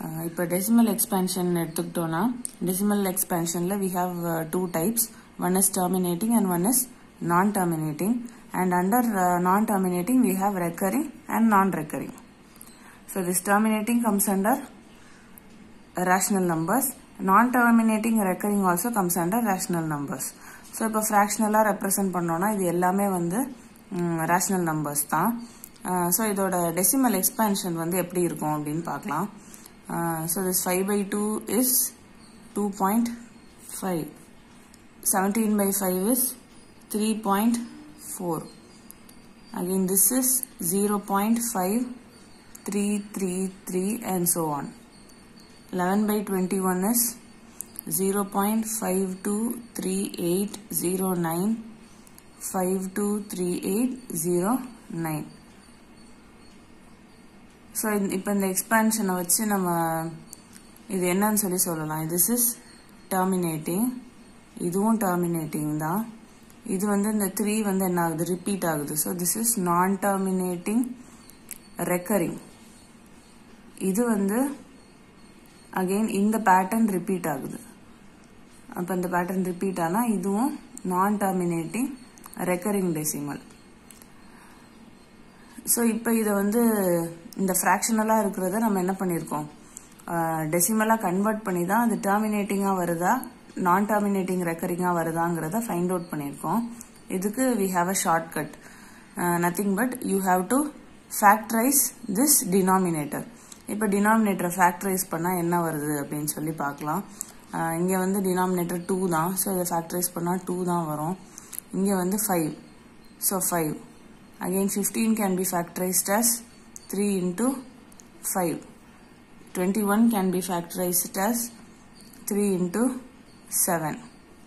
இப்போ decimal expansion எடுத்துக்கிட்டோன்னா decimal எக்ஸ்பேன்ஷனில் we have two types one is terminating and one is non terminating and under non terminating we have recurring and non recurring so this terminating comes under rational numbers non-terminating recurring also comes under rational numbers so இப்போ ஃப்ராக்ஷனலாக represent பண்ணோன்னா இது எல்லாமே வந்து rational numbers தான் so இதோட decimal expansion வந்து எப்படி இருக்கும் அப்படின்னு பார்க்கலாம் so this five by two is two point five seventeen by five is three point four again this is zero point five three three three and so on 11 by 21 is 0.523809 523809 so இப்போ இந்த எக்ஸ்பேன்ஷனை வச்சு நம்ம இது என்னன்னு சொல்லி சொல்லலாம் this is terminating இதுவும் டெர்மினேட்டிங் தான் இது வந்து இந்த த்ரீ வந்து என்ன ஆகுது ரிப்பீட் ஆகுது so this is non terminating recurring இது வந்து அகெயின் இந்த பேட்டர்ன் ரிப்பீட் ஆகுது அப்போ இந்த பேட்டர்ன் ரிப்பீட் ஆனால் இதுவும் நான் டெர்மினேட்டிங் ரெக்கரிங் டெசிமல் ஸோ இப்போ இதை வந்து இந்த ஃப்ராக்ஷனலாக இருக்கிறத நம்ம என்ன பண்ணியிருக்கோம் டெசிமலாக கன்வெர்ட் பண்ணி தான் அது டெர்மினேட்டிங்காக வருதா நான் டெர்மினேட்டிங் ரெக்கரிங்காக வருதாங்கிறத ஃபைண்ட் அவுட் பண்ணியிருக்கோம் இதுக்கு we have a shortcut nothing but you have to factorize this denominator இப்போ டினாமினேட்டரை ஃபேக்டரைஸ் பண்ணால் என்ன வருது அப்படின்னு சொல்லி பார்க்கலாம் இங்கே வந்து டினாமினேட்டர் டூ தான் ஸோ இதை ஃபேக்டரைஸ் பண்ணால் டூ தான் வரும் இங்கே வந்து five so five again fifteen can be factorized as three into five twenty one can be factorized as three into seven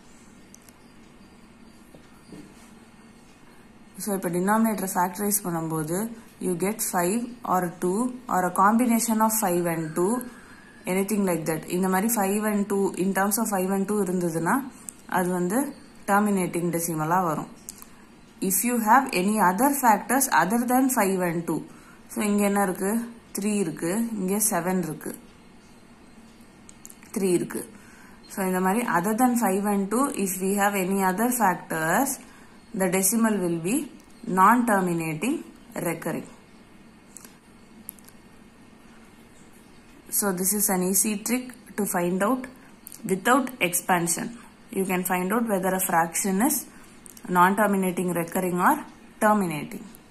so இப்போ டினாமினேட்டரை ஃபேக்டரைஸ் பண்ணும்போது you get 5 or 2 or a combination of 5 and 2 anything like that இந்த மாதிரி 5 and 2 in terms of 5 and 2 இருந்ததுன்னா அது வந்து terminating decimal வரும் if you have any other factors other than 5 and 2 so இங்க என்ன இருக்கு 3 இருக்கு இங்க 7 இருக்கு 3 இருக்கு so இந்த மாதிரி other than 5 and 2 if we have any other factors the decimal will be non-terminating recurring. So this is an easy trick to find out without expansion. You can find out whether a fraction is non-terminating recurring or terminating.